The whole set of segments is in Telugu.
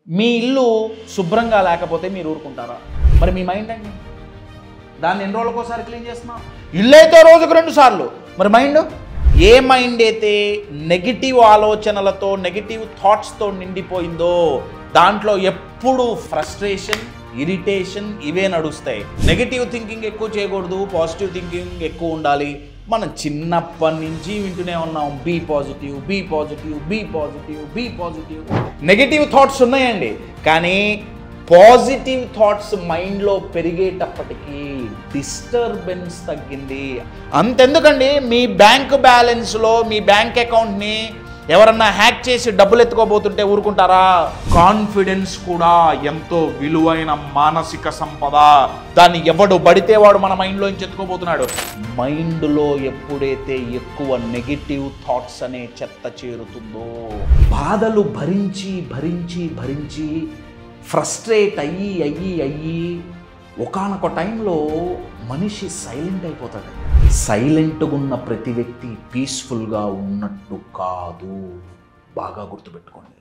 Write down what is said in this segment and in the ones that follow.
మీ ఇల్లు శుభ్రంగా లేకపోతే మీరు ఊరుకుంటారా మరి మీ మైండ్ అండి దాన్ని ఎన్ని రోజులకు ఒకసారి క్లీన్ చేస్తున్నాం ఇల్లు అయితే రోజుకు రెండు సార్లు మరి మైండ్ ఏ మైండ్ అయితే నెగిటివ్ ఆలోచనలతో నెగిటివ్ థాట్స్తో నిండిపోయిందో దాంట్లో ఎప్పుడు ఫ్రస్ట్రేషన్ ఇరిటేషన్ ఇవే నడుస్తాయి నెగిటివ్ థింకింగ్ ఎక్కువ చేయకూడదు పాజిటివ్ థింకింగ్ ఎక్కువ ఉండాలి మనం చిన్నప్పటి నుంచి వింటూనే ఉన్నాం be positive be positive be positive be positive negative thoughts ఉన్నాయండి కానీ పాజిటివ్ థాట్స్ మైండ్లో పెరిగేటప్పటికీ డిస్టర్బెన్స్ తగ్గింది అంతెందుకండి మీ బ్యాంక్ బ్యాలెన్స్లో మీ బ్యాంక్ అకౌంట్ని ఎవరన్నా హ్యాక్ చేసి డబ్బులు ఎత్తుకోబోతుంటే ఊరుకుంటారా కాన్ఫిడెన్స్ కూడా ఎంతో విలువైన మానసిక సంపద దాన్ని ఎవడు బడితే వాడు మన మైండ్లోంచి ఎత్తుకోబోతున్నాడు మైండ్లో ఎప్పుడైతే ఎక్కువ నెగిటివ్ థాట్స్ అనే చెత్త చేరుతుందో బాధలు భరించి భరించి భరించి ఫ్రస్ట్రేట్ అయ్యి అయ్యి అయ్యి ఒకనొక టైంలో మనిషి సైలెంట్ అయిపోతాడు సైలెంట్గా ఉన్న ప్రతి వ్యక్తి పీస్ఫుల్గా ఉన్నట్టు కాదు బాగా గుర్తుపెట్టుకోండి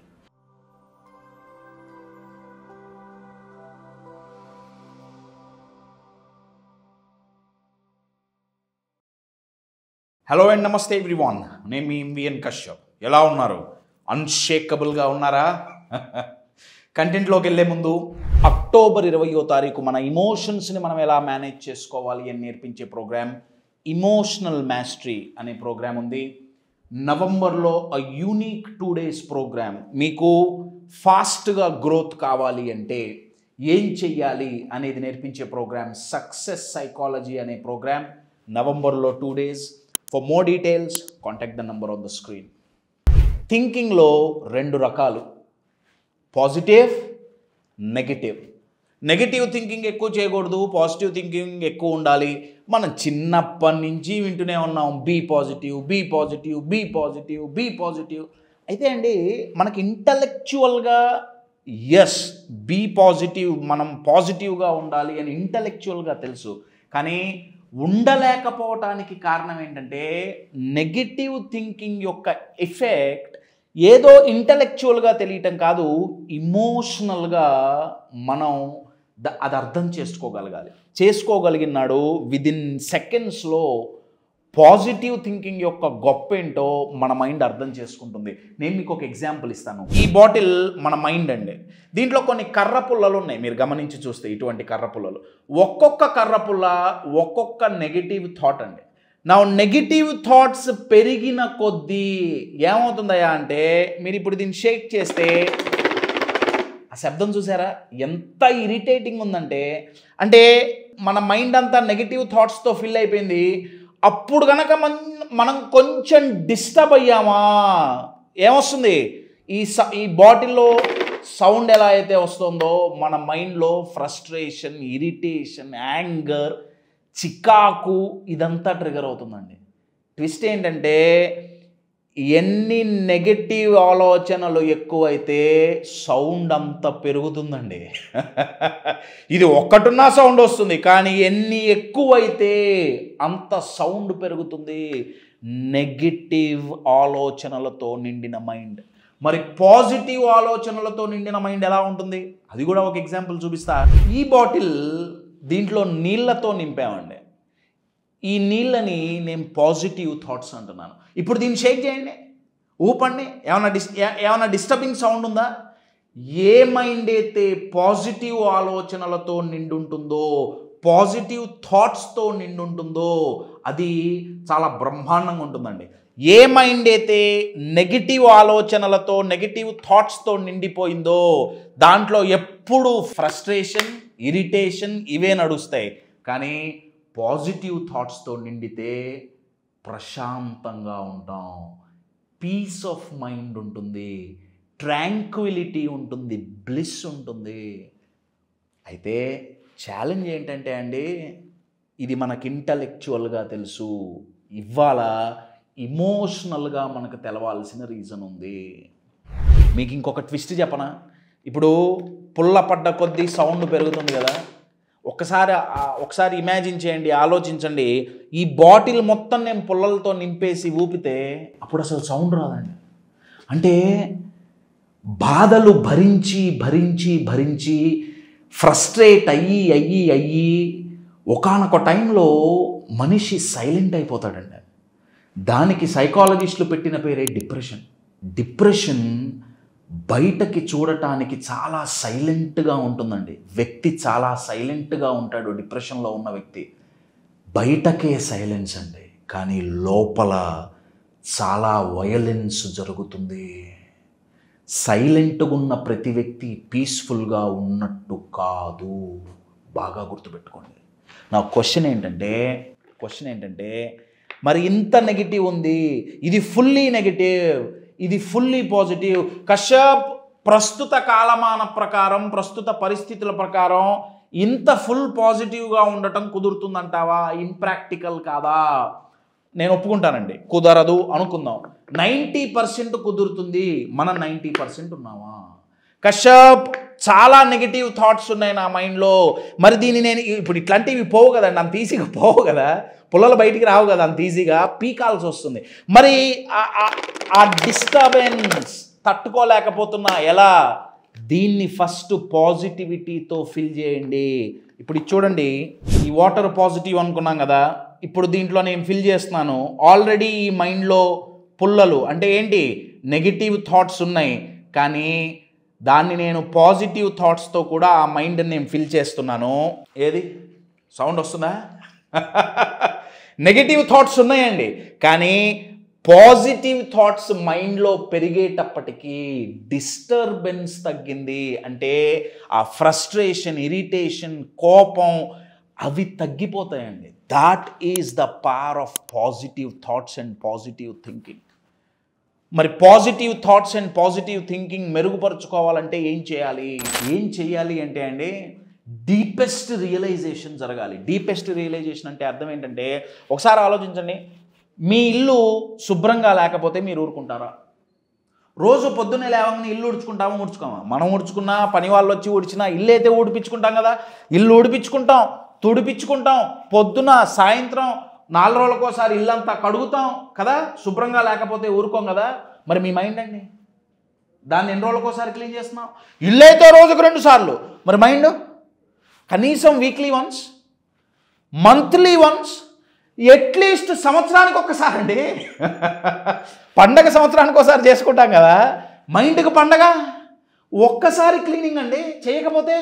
హలో అండ్ నమస్తే ఎవ్రీవాన్ నేను మీ విఎన్ కశ్యప్ ఎలా ఉన్నారు అన్షేకబుల్గా ఉన్నారా కంటెంట్లోకి వెళ్ళే ముందు అక్టోబర్ ఇరవయో తారీఖు మన ఇమోషన్స్ని మనం ఎలా మేనేజ్ చేసుకోవాలి అని నేర్పించే ప్రోగ్రామ్ ఇమోషనల్ మాస్టరీ అనే ప్రోగ్రామ్ ఉంది నవంబర్లో a unique two days program మీకు ఫాస్ట్గా గ్రోత్ కావాలి అంటే ఏం చెయ్యాలి అనేది నేర్పించే ప్రోగ్రామ్ సక్సెస్ సైకాలజీ అనే ప్రోగ్రామ్ నవంబర్లో two days for more details contact the number on the screen థింకింగ్లో రెండు రకాలు పాజిటివ్ నెగిటివ్ నెగిటివ్ థింకింగ్ ఎక్కువ చేయకూడదు పాజిటివ్ థింకింగ్ ఎక్కువ ఉండాలి మనం చిన్నప్పటి నుంచి వింటూనే ఉన్నాం be positive be positive be positive be positive అయితే అండి మనకి ఇంటలెక్చువల్గా ఎస్ బీ పాజిటివ్ మనం పాజిటివ్గా ఉండాలి అని ఇంటలెక్చువల్గా తెలుసు కానీ ఉండలేకపోవటానికి కారణం ఏంటంటే నెగిటివ్ థింకింగ్ యొక్క ఎఫెక్ట్ ఏదో ఇంటలెక్చువల్గా తెలియటం కాదు ఇమోషనల్గా మనం ద- అది అర్థం చేసుకోగలగాలి చేసుకోగలిగినాడు విదిన్ సెకండ్స్లో పాజిటివ్ థింకింగ్ యొక్క గొప్ప ఏంటో మన మైండ్ అర్థం చేసుకుంటుంది నేను మీకు ఒక ఎగ్జాంపుల్ ఇస్తాను ఈ బాటిల్ మన మైండ్ అండి దీంట్లో కొన్ని కర్ర పుల్లలు ఉన్నాయి మీరు గమనించి చూస్తే ఇటువంటి కర్ర పుల్లలు ఒక్కొక్క కర్ర పుల్ల ఒక్కొక్క నెగిటివ్ థాట్ అండి నా నెగిటివ్ థాట్స్ పెరిగిన కొద్దీ ఏమవుతుందయ్యా అంటే మీరు ఇప్పుడు దీన్ని షేక్ చేస్తే ఆ శబ్దం చూసారా ఎంత ఇరిటేటింగ్ ఉందంటే అంటే మన మైండ్ అంతా నెగిటివ్ థాట్స్తో ఫిల్ అయిపోయింది అప్పుడు కనుక మన మనం కొంచెం డిస్టర్బ్ అయ్యామా ఏమొస్తుంది ఈ స ఈ బాటిల్లో సౌండ్ ఎలా అయితే వస్తుందో మన మైండ్లో ఫ్రస్ట్రేషన్ ఇరిటేషన్ యాంగర్ చికాకు ఇదంతా ట్రిగర్ అవుతుందండి ట్విస్ట్ ఏంటంటే ఎన్ని నెగటివ్ ఆలోచనలు ఎక్కువైతే సౌండ్ అంత పెరుగుతుందండి ఇది ఒక్కటున్నా సౌండ్ వస్తుంది కానీ ఎన్ని ఎక్కువైతే అంత సౌండ్ పెరుగుతుంది నెగటివ్ ఆలోచనలతో నిండిన మైండ్ మరి పాజిటివ్ ఆలోచనలతో నిండిన మైండ్ ఎలా ఉంటుంది అది కూడా ఒక ఎగ్జాంపుల్ చూపిస్తా ఈ బాటిల్ దీంట్లో నీళ్ళతో నింపామండి ఈ నీళ్ళని నేను పాజిటివ్ థాట్స్ అంటున్నాను ఇప్పుడు దీన్ని షేక్ చేయండి ఊపండి ఏమైనా డిస్ ఏ- ఏమైనా డిస్టర్బింగ్ సౌండ్ ఉందా ఏ మైండ్ అయితే పాజిటివ్ ఆలోచనలతో నిండుంటుందో పాజిటివ్ థాట్స్తో నిండుంటుందో అది చాలా బ్రహ్మాండంగా ఉంటుందండి ఏ మైండ్ అయితే నెగిటివ్ ఆలోచనలతో నెగిటివ్ థాట్స్తో నిండిపోయిందో దాంట్లో ఎప్పుడు ఫ్రస్ట్రేషన్ ఇరిటేషన్ ఇవే నడుస్తాయి కానీ పాజిటివ్ థాట్స్తో నిండితే ప్రశాంతంగా ఉంటాం పీస్ ఆఫ్ మైండ్ ఉంటుంది ట్రాంక్విలిటీ ఉంటుంది బ్లిస్ ఉంటుంది అయితే ఛాలెంజ్ ఏంటంటే అండి ఇది మనకి ఇంటలెక్చువల్గా తెలుసు ఇవాళ ఇమోషనల్గా మనకు తెలవాల్సిన రీజన్ ఉంది మీకు ఇంకొక ట్విస్ట్ చెప్పనా ఇప్పుడు పుల్ల పడ్డ కొద్దీ సౌండ్ పెరుగుతుంది కదా ఒకసారి ఆ- ఒకసారి ఇమాజిన్ చేయండి ఆలోచించండి ఈ బాటిల్ మొత్తం నేను పుల్లలతో నింపేసి ఊపితే అప్పుడు అసలు సౌండ్ రాదండి అంటే బాధలు భరించి భరించి భరించి ఫ్రస్ట్రేట్ అయ్యి అయ్యి అయ్యి ఒకానొక టైంలో మనిషి సైలెంట్ అయిపోతాడండి దానికి సైకాలజిస్టులు పెట్టిన పేరే డిప్రెషన్ డిప్రెషన్ బయటకి చూడటానికి చాలా సైలెంట్గా ఉంటుందండి వ్యక్తి చాలా సైలెంట్గా ఉంటాడు డిప్రెషన్లో ఉన్న వ్యక్తి బయటకే సైలెన్స్ అండి కానీ లోపల చాలా వయలెన్స్ జరుగుతుంది సైలెంట్గా ఉన్న ప్రతి వ్యక్తి పీస్ఫుల్గా ఉన్నట్టు కాదు బాగా గుర్తుపెట్టుకోండి నా క్వశ్చన్ ఏంటంటే క్వశ్చన్ ఏంటంటే మరి ఇంత నెగిటివ్ ఉంది ఇది ఫుల్లీ నెగిటివ్ ఇది ఫుల్లీ పాజిటివ్ కశ్యప్ ప్రస్తుత కాలమాన ప్రకారం ప్రస్తుత పరిస్థితుల ప్రకారం ఇంత ఫుల్ పాజిటివ్గా ఉండటం కుదురుతుందంటావా ఇంప్రాక్టికల్ కాదా నేను ఒప్పుకుంటానండి కుదరదు అనుకుందాం నైంటీ పర్సెంట్ కుదురుతుంది మనం నైంటీ పర్సెంట్ ఉన్నామా కశ్యప్ చాలా నెగిటివ్ థాట్స్ ఉన్నాయి నా మైండ్లో మరి దీన్ని నేను ఇప్పుడు ఇట్లాంటివి పోవు కదండి అంత ఈజీగా పోవు కదా పుల్లలు బయటికి రావు కదా అంత ఈజీగా పీకాల్సి వస్తుంది మరి ఆ- ఆ- ఆ డిస్టర్బెన్స్ తట్టుకోలేకపోతున్నా ఎలా దీన్ని ఫస్ట్ పాజిటివిటీతో ఫిల్ చేయండి ఇప్పుడు ఇది చూడండి ఈ వాటర్ పాజిటివ్ అనుకున్నాం కదా ఇప్పుడు దీంట్లో నేను ఫిల్ చేస్తున్నాను ఆల్రెడీ ఈ మైండ్లో పుల్లలు అంటే ఏంటి నెగిటివ్ థాట్స్ ఉన్నాయి కానీ దాన్ని నేను పాజిటివ్ థాట్స్తో కూడా ఆ మైండ్ని నేను ఫిల్ చేస్తున్నాను ఏది సౌండ్ వస్తుందా నెగిటివ్ థాట్స్ ఉన్నాయండి కానీ పాజిటివ్ థాట్స్ మైండ్లో పెరిగేటప్పటికీ డిస్టర్బెన్స్ తగ్గింది అంటే ఆ ఫ్రస్ట్రేషన్ ఇరిటేషన్ కోపం అవి తగ్గిపోతాయండి that is the power of positive thoughts and positive thinking మరి positive thoughts and positive thinking మెరుగుపరుచుకోవాలంటే ఏం చేయాలి ఏం చేయాలి అంటే అండి డీపెస్ట్ రియలైజేషన్ జరగాలి డీపెస్ట్ రియలైజేషన్ అంటే అర్థం ఏంటంటే ఒకసారి ఆలోచించండి మీ ఇల్లు శుభ్రంగా లేకపోతే మీరు ఊరుకుంటారా రోజు పొద్దున్నే లేవగానే ఇల్లు ఉడుచుకుంటామా ఉడుచుకోమా మనం ఉడుచుకున్నా పని వాళ్ళు వచ్చి ఉడిచినా ఇల్లు అయితే ఊడిపించుకుంటాం కదా ఇల్లు ఊడిపించుకుంటాం తుడిపించుకుంటాం పొద్దున సాయంత్రం నాలుగు రోజులకోసారి ఇల్లంతా కడుగుతాం కదా శుభ్రంగా లేకపోతే ఊరుకోం కదా మరి మీ మైండ్ అండి దాన్ని ఎన్ని రోజులకోసారి క్లీన్ చేస్తున్నాం ఇల్లు అయితే రోజుకు రెండు సార్లు మరి మైండ్ కనీసం weekly once monthly once at least సంవత్సరానికి ఒక్కసారి అండి పండగ సంవత్సరానికి ఒకసారి చేసుకుంటాం కదా మైండ్కి పండగ ఒక్కసారి క్లీనింగ్ అండి చేయకపోతే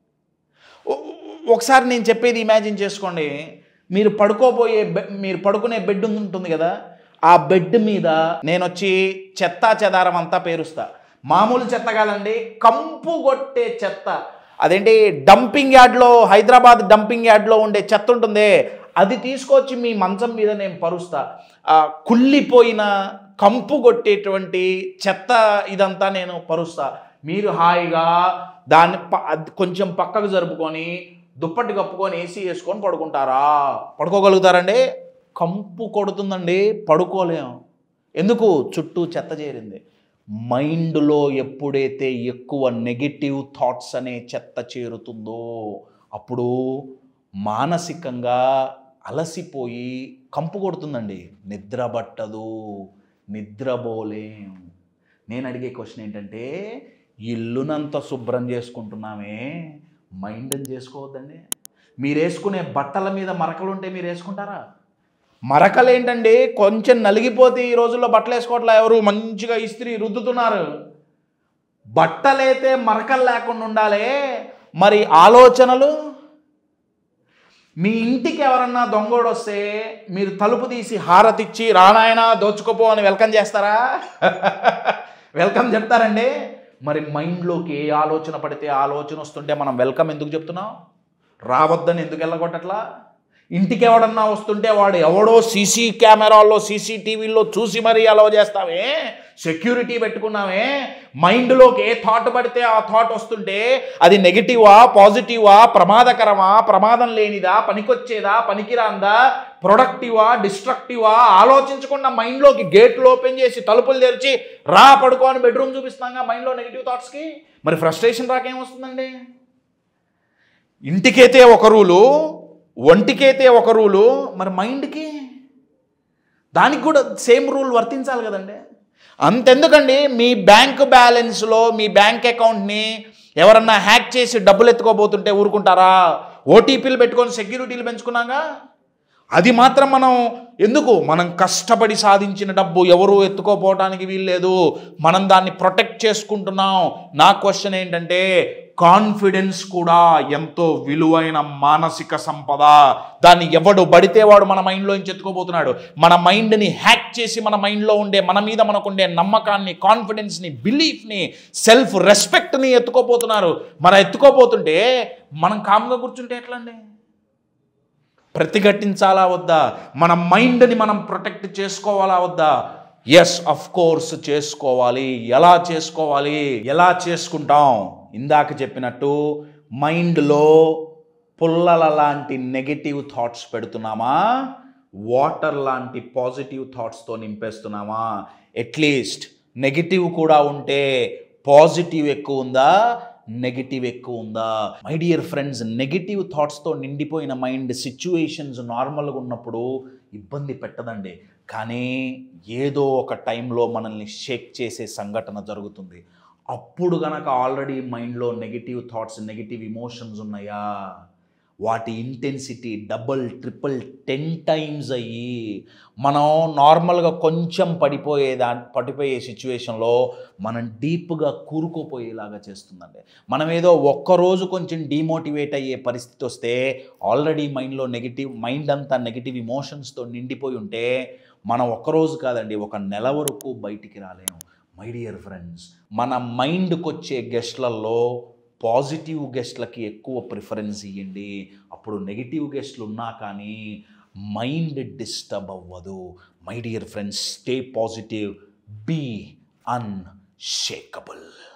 ఒ- ఒకసారి నేను చెప్పేది ఇమాజిన్ చేసుకోండి మీరు పడుకోబోయే బె- మీరు పడుకునే బెడ్ ఉంటుంది కదా ఆ బెడ్ మీద నేను వచ్చి చెత్త చెదారం అంతా పేరుస్తా మామూలు చెత్త కాదండి కంపు కొట్టే చెత్త అదేంటి డంపింగ్ యార్డ్లో హైదరాబాద్ డంపింగ్ యార్డ్లో ఉండే చెత్త ఉంటుందే అది తీసుకొచ్చి మీ మంచం మీద నేను పరుస్తా ఆ కుళ్ళిపోయిన కంపు కొట్టేటువంటి చెత్త ఇదంతా నేను పరుస్తా మీరు హాయిగా దాన్ని ప- అది కొంచెం పక్కకు జరుపుకొని దుప్పటి కప్పుకొని ఏసీ వేసుకొని పడుకుంటారా పడుకోగలుగుతారండి కంపు కొడుతుందండి పడుకోలేం ఎందుకు చుట్టూ చెత్త చేరింది మైండ్లో ఎప్పుడైతే ఎక్కువ నెగిటివ్ థాట్స్ అనే చెత్త చేరుతుందో అప్పుడు మానసికంగా అలసిపోయి కంపు కొడుతుందండి నిద్ర పట్టదు నిద్రపోలేం నేను అడిగే క్వశ్చన్ ఏంటంటే ఇల్లునంత శుభ్రం చేసుకుంటున్నామే మైండ్ని చేసుకోవద్దండి మీరు వేసుకునే బట్టల మీద మరకలు ఉంటే మీరు వేసుకుంటారా మరకలు ఏంటండి కొంచెం నలిగిపోతే ఈ రోజుల్లో బట్టలు వేసుకోవట్లే ఎవరు మంచిగా ఇస్త్రీ రుద్దుతున్నారు బట్టలైతే మరకలు లేకుండా ఉండాలి మరి ఆలోచనలు మీ ఇంటికి ఎవరన్నా దొంగోడు వస్తే మీరు తలుపు తీసి హారతిచ్చి రానాయన దోచుకోపో అని వెల్కమ్ చేస్తారా వెల్కమ్ చెప్తారండి మరి మైండ్లోకి ఏ ఆలోచన పడితే ఆ ఆలోచన వస్తుంటే మనం వెల్కమ్ ఎందుకు చెప్తున్నాం రావద్దని ఎందుకు వెళ్ళగొట్టట్లా ఇంటికి ఎవడన్నా వస్తుంటే వాడు ఎవడో సీసీ కెమెరాల్లో సీసీటీవీల్లో చూసి మరీ అలవ చేస్తావే సెక్యూరిటీ పెట్టుకున్నామే మైండ్లోకి ఏ థాట్ పడితే ఆ థాట్ వస్తుంటే అది నెగిటివా పాజిటివా ప్రమాదకరమా ప్రమాదం లేనిదా పనికొచ్చేదా పనికిరాందా ప్రొడక్టివా డిస్ట్రక్టివా ఆలోచించకుండా మైండ్లోకి గేట్లు ఓపెన్ చేసి తలుపులు తెరిచి రా పడుకో అని బెడ్రూమ్ చూపిస్తాగా మైండ్లో నెగిటివ్ థాట్స్కి మరి ఫ్రస్ట్రేషన్ రాకేమొస్తుందండి ఇంటికైతే ఒక రూలు ఒంటికైతే ఒక రూలు మరి మైండ్కి దానికి కూడా సేమ్ రూల్ వర్తించాలి కదండి అంతెందుకండి మీ బ్యాంక్ బ్యాలెన్స్లో మీ బ్యాంక్ అకౌంట్ని ఎవరన్నా హ్యాక్ చేసి డబ్బులు ఎత్తుకోబోతుంటే ఊరుకుంటారా ఓటీపీలు పెట్టుకొని సెక్యూరిటీలు పెంచుకున్నాగా అది మాత్రం మనం ఎందుకు మనం కష్టపడి సాధించిన డబ్బు ఎవరు ఎత్తుకోపోవడానికి వీల్లేదు మనం దాన్ని ప్రొటెక్ట్ చేసుకుంటున్నాం నా క్వశ్చన్ ఏంటంటే కాన్ఫిడెన్స్ కూడా ఎంతో విలువైన మానసిక సంపద దాన్ని ఎవడు బడితే వాడు మన మైండ్లోంచి ఎత్తుకోబోతున్నాడు మన మైండ్ని హ్యాక్ చేసి మన మైండ్లో ఉండే మన మీద మనకుండే నమ్మకాన్ని కాన్ఫిడెన్స్ని బిలీఫ్ని సెల్ఫ్ రెస్పెక్ట్ని ఎత్తుకోపోతున్నారు మన ఎత్తుకోపోతుంటే మనం కామ్గా కూర్చుంటే ఎట్లండి ప్రతిఘటించాలా వద్దా మన మైండ్ని మనం ప్రొటెక్ట్ చేసుకోవాలా వద్దా ఎస్ అఫ్ కోర్స్ చేసుకోవాలి ఎలా చేసుకోవాలి ఎలా చేసుకుంటాం ఇందాక చెప్పినట్టు మైండ్లో పుల్లల లాంటి నెగటివ్ థాట్స్ పెడుతున్నామా వాటర్ లాంటి పాజిటివ్ థాట్స్తో నింపేస్తున్నామా అట్లీస్ట్ నెగిటివ్ కూడా ఉంటే పాజిటివ్ ఎక్కువ ఉందా నెగిటివ్ ఎక్కువ ఉందా మై డియర్ ఫ్రెండ్స్ నెగిటివ్ థాట్స్తో నిండిపోయిన మైండ్ సిచ్యువేషన్స్ నార్మల్గా ఉన్నప్పుడు ఇబ్బంది పెట్టదండి కానీ ఏదో ఒక టైంలో మనల్ని షేక్ చేసే సంఘటన జరుగుతుంది అప్పుడు గనక ఆల్రెడీ మైండ్లో నెగిటివ్ థాట్స్ నెగిటివ్ ఇమోషన్స్ ఉన్నాయా వాటి intensity double triple ten times అయ్యి మనం నార్మల్గా కొంచెం పడిపోయేదా పడిపోయే సిచ్యువేషన్లో మనం డీప్గా కూరుకుపోయేలాగా చేస్తుందండి మనం ఏదో ఒక్కరోజు కొంచెం డిమోటివేట్ అయ్యే పరిస్థితి వస్తే ఆల్రెడీ మైండ్లో నెగిటివ్ మైండ్ అంతా నెగిటివ్ ఇమోషన్స్తో నిండిపోయి ఉంటే మనం ఒక్కరోజు కాదండి ఒక నెల వరకు బయటికి రాలేము మై డియర్ ఫ్రెండ్స్ మన మైండ్కి వచ్చే గెస్ట్లలో పాజిటివ్ గెస్ట్లకి ఎక్కువ ప్రిఫరెన్స్ ఇవ్వండి అప్పుడు నెగిటివ్ గెస్ట్లు ఉన్నా కానీ మైండ్ డిస్టర్బ్ అవ్వదు my dear friends stay positive be unshakeable